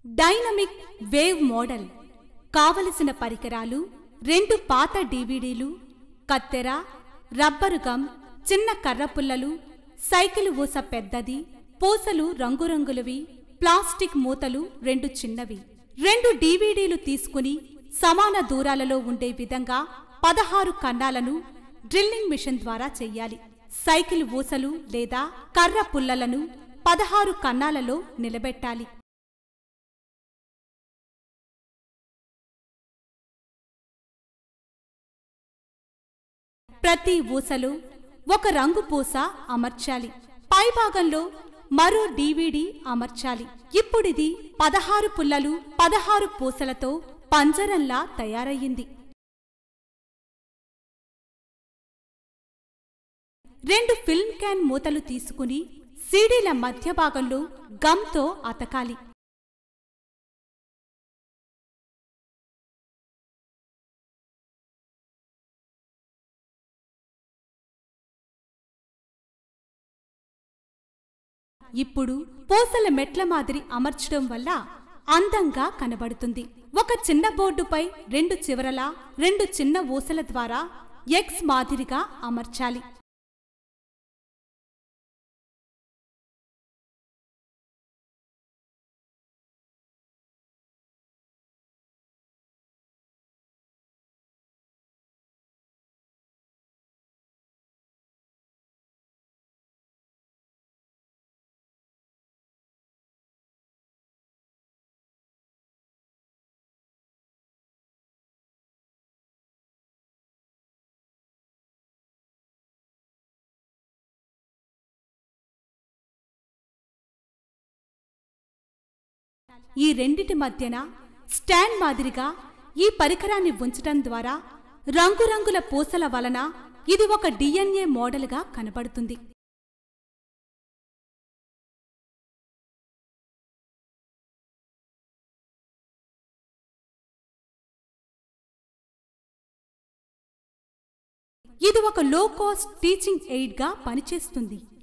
dynamic wave model కావలసిన పరికరాలు రెండు పాత డివిడీలు కత్తెర రబ్బరు గమ్ చిన్న కర్ర పుల్లలు సైకిల్ ఊస పెద్దది పూసలు రంగురంగులవి ప్లాస్టిక్ మూతలు రెండు చిన్నవి రెండు డివిడీలు తీసుకుని సమాన దూరాలలో ఉండే విధంగా పదహారు కన్నాలను డ్రిల్లింగ్ మిషన్ ద్వారా చెయ్యాలి సైకిల్ ఊసలు లేదా కర్ర పుల్లలను పదహారు కన్నాలలో నిలబెట్టాలి ప్రతి ఊసలో ఒక రంగు పూస అమర్చాలి పైభాగంలో మరో డివిడి అమర్చాలి ఇప్పుడిది పదహారు పుల్లలు పదహారు పూసలతో పంజరంలా తయారయ్యింది రెండు ఫిల్మ్ క్యాన్ మూతలు తీసుకుని సీడీల మధ్య భాగంలో గమ్తో అతకాలి ఇప్పుడు పూసల మెట్ల మాదిరి అమర్చడం వల్ల అందంగా కనబడుతుంది ఒక చిన్న బోర్డుపై రెండు చివరలా రెండు చిన్న ఊసల ద్వారా ఎక్స్ మాదిరిగా అమర్చాలి ఈ రెండిటి మధ్యన స్టాండ్ మాదిరిగా ఈ పరికరాన్ని ఉంచటం ద్వారా రంగురంగుల పూసల వలన ఇది ఒక డిఎన్ఏ మోడల్గా కనబడుతుంది ఇది ఒక లో కాస్ట్ టీచింగ్ ఎయిడ్గా పనిచేస్తుంది